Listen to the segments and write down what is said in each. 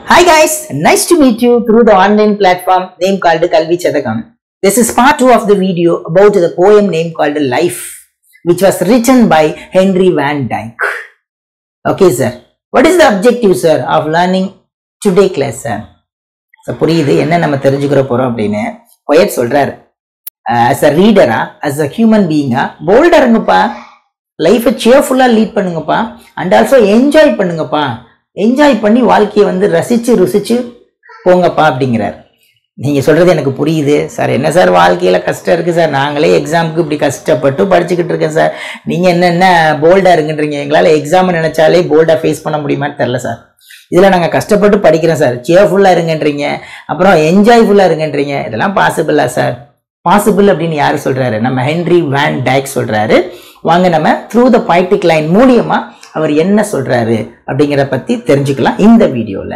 Hi guys, nice to meet you through the online platform name called Kalvi Chadakam. This is part 2 of the video about the poem name called Life, which was written by Henry Van Dyke. Okay sir, what is the objective sir of learning today class sir? So புரியுது என்ன நம்ம தெரிஞ்சுக்கிற போறோம் அப்படின்னு கொயட் சொல்றாரு as a ரீடரா as a human பீயிங்கா போல்டா இருங்கப்பா லைஃபை சேர்ஃபுல்லா லீட் பண்ணுங்கப்பா அண்ட் ஆல்சோ என்ஜாய் பண்ணுங்கப்பா என்ஜாய் பண்ணி வாழ்க்கையை வந்து ரசிச்சு ருசிச்சு போங்கப்பா அப்படிங்கிறார் நீங்க சொல்றது எனக்கு புரியுது சார் என்ன சார் வாழ்க்கையில கஷ்டம் இருக்கு சார் நாங்களே எக்ஸாமுக்கு இப்படி கஷ்டப்பட்டு படிச்சுக்கிட்டு இருக்கேன் சார் நீங்க என்னென்ன போல்டா இருக்குன்றீங்க எங்களால எக்ஸாம் நினைச்சாலே போல்டா ஃபேஸ் பண்ண முடியுமான்னு தெரில சார் இதுல நாங்க கஷ்டப்பட்டு படிக்கிறோம் சார் சேர்ஃபுல்லா இருங்கன்றீங்க அப்புறம் என்ஜாய்ஃபுல்லா இருங்கன்றீங்க இதெல்லாம் பாசிபிளா சார் பாசிபிள் அப்படின்னு யாரு சொல்றாரு நம்ம ஹென்ரி வேன் டைக் சொல்றாரு வாங்க நம்ம த்ரூ த poetic லைன் மூலியமா அவர் என்ன சொல்றாரு அப்படிங்கிறத பத்தி தெரிஞ்சுக்கலாம் இந்த வீடியோல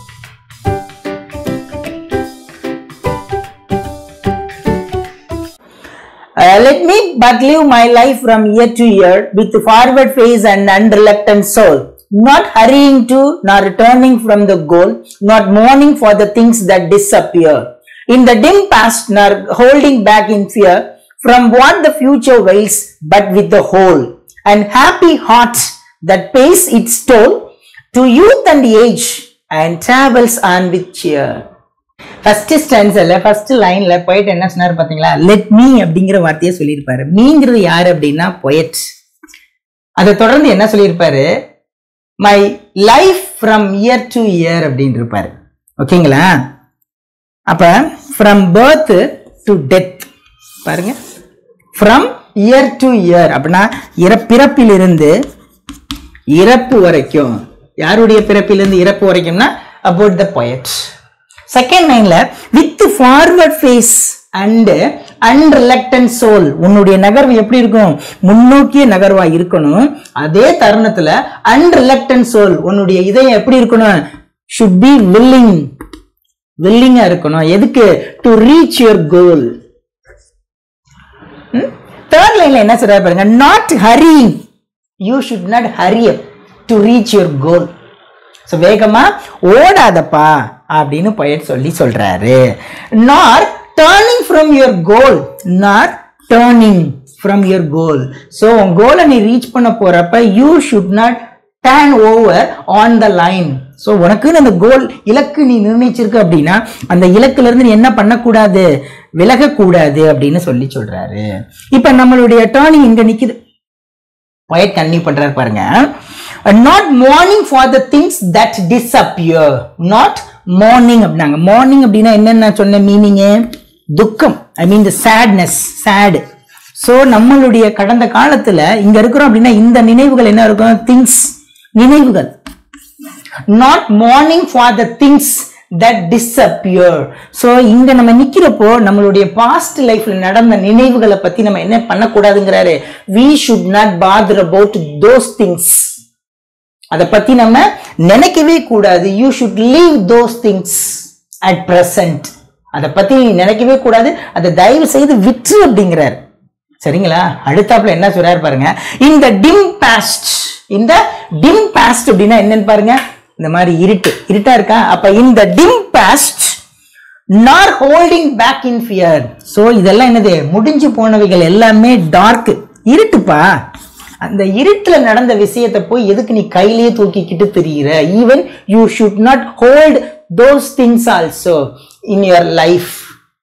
Uh, let me but live my life from year to year with forward face and unreluctant soul, not hurrying to nor returning from the goal, not mourning for the things that disappear. In the dim past, nor holding back in fear from what the future wails, but with the whole and happy heart that pays its toll to youth and age and travels on with cheer. First ஸ்டான்ஸ்ல first லைன்ல poet என்ன சொன்னார் பாத்தீங்களா let me அப்படிங்கிற வார்த்தையை சொல்லியிருப்பாரு மீங்கிறது யாரு அப்படின்னா poet அதை தொடர்ந்து என்ன சொல்லியிருப்பாரு my life from year to year அப்படின்னு இருப்பாரு ஓகேங்களா அப்ப ஃப்ரம் பர்த் டு டெத் பாருங்க ஃப்ரம் இயர் டு இயர் அப்படின்னா இற- பிறப்பிலிருந்து இறப்பு வரைக்கும் யாருடைய பிறப்பிலிருந்து இறப்பு வரைக்கும்னா அபவுட் த poet செகண்ட் லைன்ல with forward face and unreluctant soul உன்னுடைய நகர்வு எப்படி இருக்கும் முன்னோக்கிய நகர்வா இருக்கணும் அதே தருணத்துல அன்ரிலக்டன்ட் சோல் உன்னுடைய இதயம் எப்படி இருக்கணும் should be willing வில்லிங்கா இருக்கணும் எதுக்கு to reach your goal third லைன்ல என்ன சொல்றாரு பாருங்க not hurry you should not hurry to reach your goal so வேகமா ஓடாதப்பா அப்படின்னு poet சொல்லி சொல்றாரு நார் turning from your goal nor turning from your goal so உன் கோலை நீ ரீச் பண்ண போறப்ப you should not turn over on the line so உனக்குன்னு அந்த கோல் இலக்கு நீ நிர்ணயிச்சிருக்க அப்படின்னா அந்த இலக்குல இருந்து நீ என்ன பண்ணக்கூடாது விலகக்கூடாது அப்படின்னு சொல்லி சொல்றாரு இப்ப நம்மளுடைய டேர்னிங் இங்க நிக்குது poet கன்னியூ பண்றாரு பாருங்க not mourning for the things that disappear not mourning அப்படின்னாங்க மார்னிங் அப்படின்னா என்னென்ன சொன்ன மீனிங்கு துக்கம் I mean the sadness sad so நம்மளுடைய கடந்த காலத்துல இங்க இருக்கிறோம் அப்படின்னா இந்த நினைவுகள் என்ன இருக்கும் திங்ஸ் நினைவுகள் not mourning for the things that disappear so இங்க நம்ம நிக்கிறப்போ நம்மளுடைய பாஸ்ட் லைஃப்ல நடந்த நினைவுகளை பத்தி நம்ம என்ன பண்ணக்கூடாதுங்கிறாரு we should not bother about those things அதை பத்தி நம்ம நினைக்கவே கூடாது you should leave those things at present அதை பத்தி நீ நினைக்கவே கூடாது அதை தயவு செய்து விற்று அப்படிங்கிறார் சரிங்களா அடுத்தாப்புல என்ன சொல்றாரு பாருங்க இந்த டிம் பாஸ்ட் இந்த டிம் பாஸ்ட் அப்படின்னா என்னன்னு பாருங்க இந்த மாதிரி இருட்டு இருட்டா இருக்கா அப்ப இந்த dim past nor holding back in fear so இதெல்லாம் என்னது முடிஞ்சு போனவைகள் எல்லாமே டார்க் இருட்டுப்பா அந்த இருட்டுல நடந்த விஷயத்தை போய் எதுக்கு நீ கையிலேயே தூக்கிக்கிட்டு தெரியுற even you should not hold those things also in your life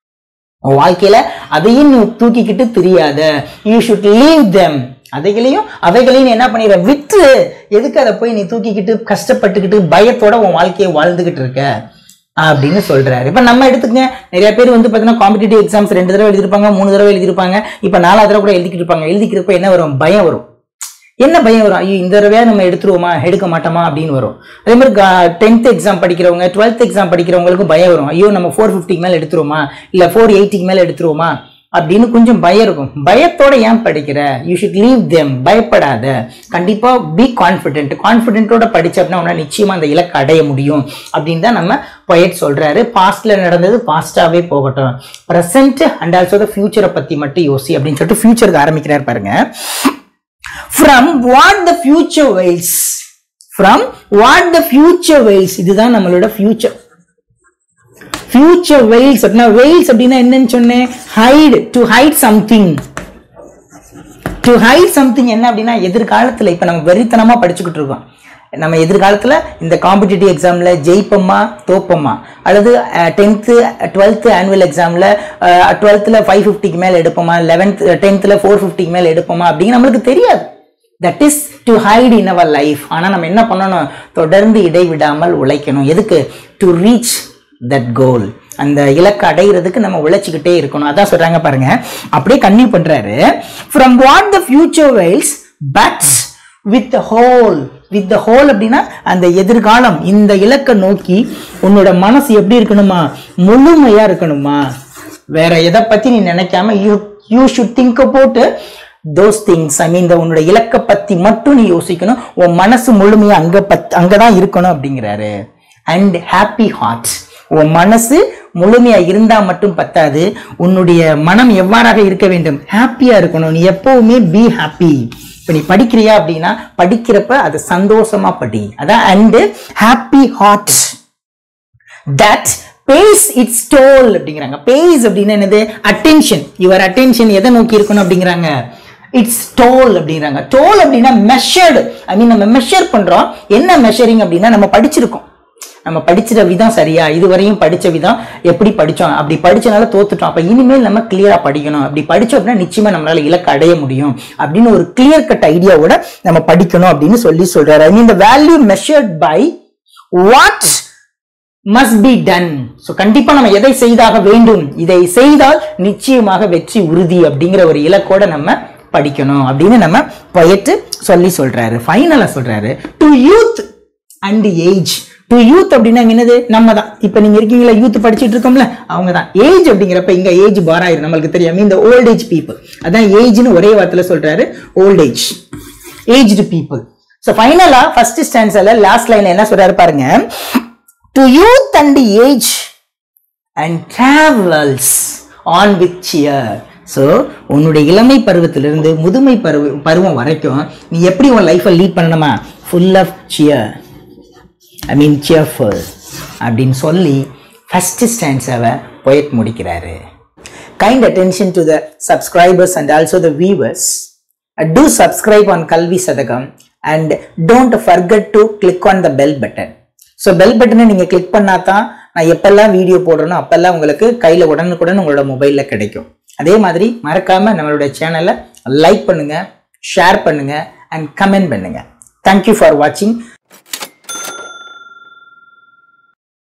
உன் வாழ்க்கையில அதையும் நீ தூக்கிக்கிட்டு தெரியாத யூ ஷுட் லீவ் தெம் அதைகளையும் அவைகளையும் நீ என்ன பண்ணிடுற விட்டு எதுக்கு அதை போய் நீ தூக்கிக்கிட்டு கஷ்டப்பட்டுக்கிட்டு பயத்தோட உன் வாழ்க்கையை வாழ்ந்துகிட்டு இருக்க அப்படின்னு சொல்றாரு இப்ப நம்ம எடுத்துக்கங்க நிறைய பேர் வந்து பாத்தீங்கன்னா காம்படிட்டிவ் எக்ஸாம்ஸ் ரெண்டு தடவை எழுதிருப்பாங்க மூணு தடவை எழுதிருப்பாங்க இப்ப நாலாவது தடவை கூட எழுதிக்கிட்டு இருப்பாங்க எழுதிக்கிறப்ப என்ன வரும் பயம் வரும் என்ன பயம் வரும் ஐயோ இந்த தடவையா நம்ம எடுத்துருவோமா எடுக்க மாட்டோமா அப்படின்னு வரும் அதே மாதிரி டென்த் எக்ஸாம் படிக்கிறவங்க டுவெல்த் எக்ஸாம் படிக்கிறவங்களுக்கும் பயம் வரும் ஐயோ நம்ம ஃபோர் ஃபிஃப்டிக்கு மேல எடுத்துருவோமா இல்ல ஃபோர் எயிட்டிக்கு மேல எடுத்துருவோமா அப்படின்னு கொஞ்சம் பயம் இருக்கும் பயத்தோட ஏன் படிக்கிற யூ ஷுட் லீவ் தெம் பயப்படாத கண்டிப்பா பி கான்ஃபிடென்ட் கான்ஃபிடென்ட்டோட படிச்ச அப்படின்னா உன்னால நிச்சயமா அந்த இலக்கை அடைய முடியும் அப்படின்னு தான் நம்ம poet சொல்றாரு பாஸ்ட்ல நடந்தது பாஸ்டாவே போகட்டும் ப்ரெசென்ட் அண்ட் ஆல்சோ த ஃபியூச்சரை பத்தி மட்டும் யோசி அப்படின்னு சொல்லிட்டு ஃபியூச்சருக்கு ஆரம்பிக்கிறார் பாருங்க from what the future waits from what the future veils இதுதான் நம்மளோட ஃபியூச்சர் ஃபியூச்சர் வெயில்ஸ் அப்படின்னா வெயில்ஸ் அப்படின்னா என்னன்னு சொன்னேன் hide to hide something to hide something என்ன அப்படின்னா எதிர்காலத்தில் இப்போ நம்ம வெறித்தனமா படிச்சுக்கிட்டு இருக்கோம் நம்ம எதிர்காலத்தில் இந்த காம்படிட்டிவ் எக்ஸாமில் ஜெயிப்போமா தோப்போமா அல்லது டென்த்து டுவெல்த்து ஆனுவல் எக்ஸாமில் டுவெல்த்தில் ஃபைவ் ஃபிஃப்டிக்கு மேலே எடுப்போமா லெவன்த் டென்த்தில் ஃபோர் ஃபிஃப்டிக்கு மேலே எடுப்போமா அப்படின்னு நம்மளுக்கு தெரியாது that is to hide in our life ஆனால் நம்ம என்ன பண்ணணும் தொடர்ந்து இடைவிடாமல் உழைக்கணும் எதுக்கு டு ரீச் தட் கோல் அந்த இலக்கை அடையிறதுக்கு நம்ம உழைச்சிக்கிட்டே இருக்கணும் அதான் சொல்றாங்க பாருங்க அப்படியே கன்னியூ பண்றாரு from what the future veils but with whole with the whole அப்படின்னா அந்த எதிர்காலம் இந்த இலக்கை நோக்கி உன்னோட மனசு எப்படி இருக்கணுமா முழுமையா இருக்கணுமா வேற எதை பத்தி நீ நினைக்காம யூ யூ ஷுட் திங்க் போட்டு தோஸ் திங்ஸ் ஐ மீன் இந்த உன்னோட இலக்கை பத்தி மட்டும் நீ யோசிக்கணும் உன் மனசு முழுமையா அங்க பத் அங்கதான் இருக்கணும் அப்படிங்கிறாரு அண்ட் ஹாப்பி ஹார்ட் உன் மனசு முழுமையா இருந்தா மட்டும் பத்தாது உன்னுடைய மனம் எவ்வாறாக இருக்க வேண்டும் ஹாப்பியா இருக்கணும் நீ எப்பவுமே பி ஹாப்பி இப்ப நீ படிக்கிறியா அப்படின்னா படிக்கிறப்ப அது சந்தோஷமா படி அதான் and happy heart that pays its toll அப்படிங்கிறாங்க பேஸ் அப்படின்னு என்னது அட்டென்ஷன் யுவர் அட்டென்ஷன் எதை நோக்கி இருக்கணும் அப்படிங்கிறாங்க இட்ஸ் டோல் அப்படிங்கிறாங்க டோல் அப்படின்னா மெஷர்டு ஐ மீன் நம்ம மெஷர் பண்றோம் என்ன மெஷரிங் அப்படின்னா நம்ம படிச்சிருக்கோம் நம்ம படிச்சிட விதம் சரியா இதுவரையும் படிச்ச விதம் எப்படி படிச்சோம் அப்படி படிச்சனால தோத்துட்டோம் அப்ப இனிமேல் நம்ம கிளியரா படிக்கணும் அப்படி படிச்சோம் அப்படின்னா நிச்சயமா நம்மளால இலக்கு அடைய முடியும் அப்படின்னு ஒரு கிளியர் கட் ஐடியாவோட நம்ம படிக்கணும் அப்படின்னு சொல்லி சொல்றாரு I mean the value measured by what must be done so கண்டிப்பா நம்ம எதை செய்தாக வேண்டும் இதை செய்தால் நிச்சயமாக வெற்றி உறுதி அப்படிங்கிற ஒரு இலக்கோட நம்ம படிக்கணும் அப்படின்னு நம்ம பயட்டு சொல்லி சொல்றாரு ஃபைனலா சொல்றாரு to youth and age to youth அப்படின்னா என்னது நம்ம தான் இப்போ நீங்க இருக்கீங்களா யூத் படிச்சுட்டு இருக்கோம்ல அவங்க தான் ஏஜ் அப்படிங்கிறப்ப இங்க ஏஜ் பார் ஆயிரும் நம்மளுக்கு தெரியாம இந்த ஓல்ட் ஏஜ் பீப்புள் அதான் ஏஜ்னு ஒரே வார்த்தையில சொல்றாரு old age aged people so ஃபைனலா ஃபர்ஸ்ட் ஸ்டான்ஸ்ல லாஸ்ட் லைன்ல என்ன சொல்றாரு பாருங்க to youth and age and travels on with cheer so உன்னுடைய இளமை பருவத்திலிருந்து முதுமை பருவ பருவம் வரைக்கும் நீ எப்படி உன் லைஃப்பை லீட் பண்ணணுமா full of cheer I mean cheerful அப்படின்னு சொல்லி ஃபர்ஸ்ட் ஸ்டான்ஸாவை பொயட் முடிக்கிறாரு kind attention to the subscribers and also the viewers do subscribe on Kalvi Sathagam and don't forget to click on the bell button so bell பட்டனை நீங்கள் click பண்ணா தான் நான் எப்பெல்லாம் வீடியோ போடுறேனோ அப்பெல்லாம் உங்களுக்கு கையில் உடனுக்குடன் உங்களோட மொபைலில் கிடைக்கும் அதே மாதிரி மறக்காம நம்மளோட சேனலை லைக் பண்ணுங்க ஷேர் பண்ணுங்க அண்ட் கமெண்ட் பண்ணுங்க தேங்க்யூ ஃபார் வாட்சிங்